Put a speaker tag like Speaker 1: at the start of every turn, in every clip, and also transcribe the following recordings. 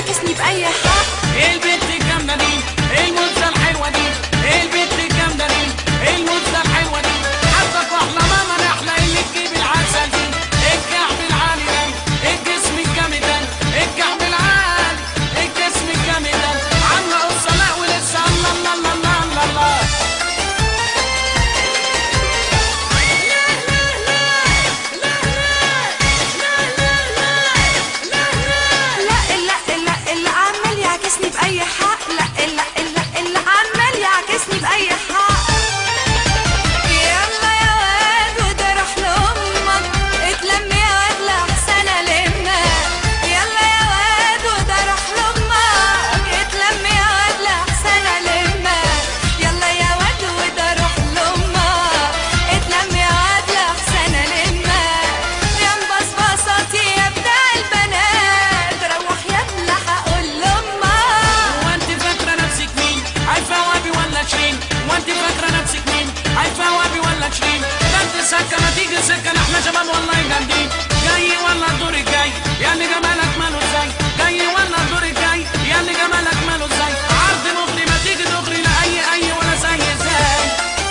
Speaker 1: يعكسني بأي حق
Speaker 2: البنت الجامدة دي الموزة الحلوة دي البنت الجامدة دي الموزة الحلوة دي حتى في أحلى ماما نحلى اللي تجيب العسل دي الكعب العالي ده الجسم الجامد ده الكعب العالي الجسم الجامد ده عاملة قصة لا ولسه الله الله الله الله الله الله
Speaker 1: لا لا لا اللي عمال يعكسني بأي حق لا لا لا اللي عمال يعكسني بأي حق يلا يا واد وده روح لأمك اتلم يا واد لأحسن ألمك يلا يا واد وده روح لأمك اتلم يا واد لأحسن ألمك يلا يا واد وده روح لأمك اتلم يا واد لأحسن ألمك يا مبصبصتي يا بتاع البنات روح يا ابن هقول لأمك
Speaker 2: هو انت فاكرة نفسك مين؟ عارفة وابي ولا شيرين؟ هو انت فاكرة نفسك مين؟ عارفة وابي ولا شيرين؟ ده انت سكة ما تيجي سكة احنا شباب والله جامدين جاي ولا الدور الجاي؟ يا اللي جمالك ماله ازاي؟ جاي ولا الدور الجاي؟ يا اللي جمالك ماله ازاي؟ عرض مغري ما تيجي تغري لا اي اي ولا زي ازاي؟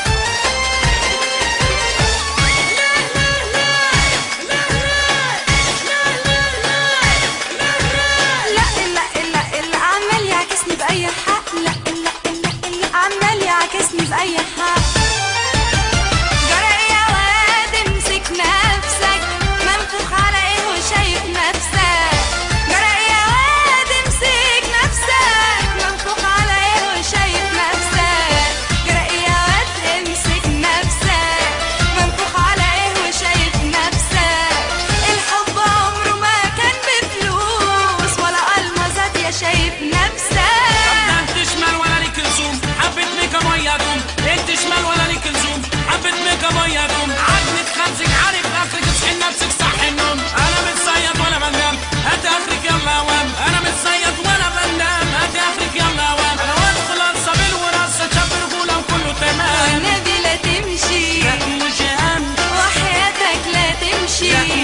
Speaker 1: لا لا لا اللي عمال يعكسني بأي حق لا لا لا اللي عمال يعكسني بأي حق جرى يا واد امسك نفسك منفوخ على ايه وشايف نفسك جرى يا واد امسك نفسك منفوخ على ايه وشايف نفسك جرى يا واد امسك نفسك منفوخ على ايه وشايف نفسك الحب عمره ما كان بفلوس ولا المظات يا شايف نفسك
Speaker 2: ده انت شمال ولا ليك لزوم حبة ميك اب ويا دوم انت شمال ولا ليك لزوم حبة ميك اب ويا دوم عجنك خمسك عارف اخرك تصحي نفسك صح النوم انا مش صياد ولا بنام هات اخرك يلا وام انا مش صياد ولا بنام هات اخرك يلا وام انا وادخل الصبيل وراسه شاب رجوله وكله تمام
Speaker 1: والنبي لا تمشي
Speaker 2: لا مش هم
Speaker 1: وحياتك لا تمشي
Speaker 2: لا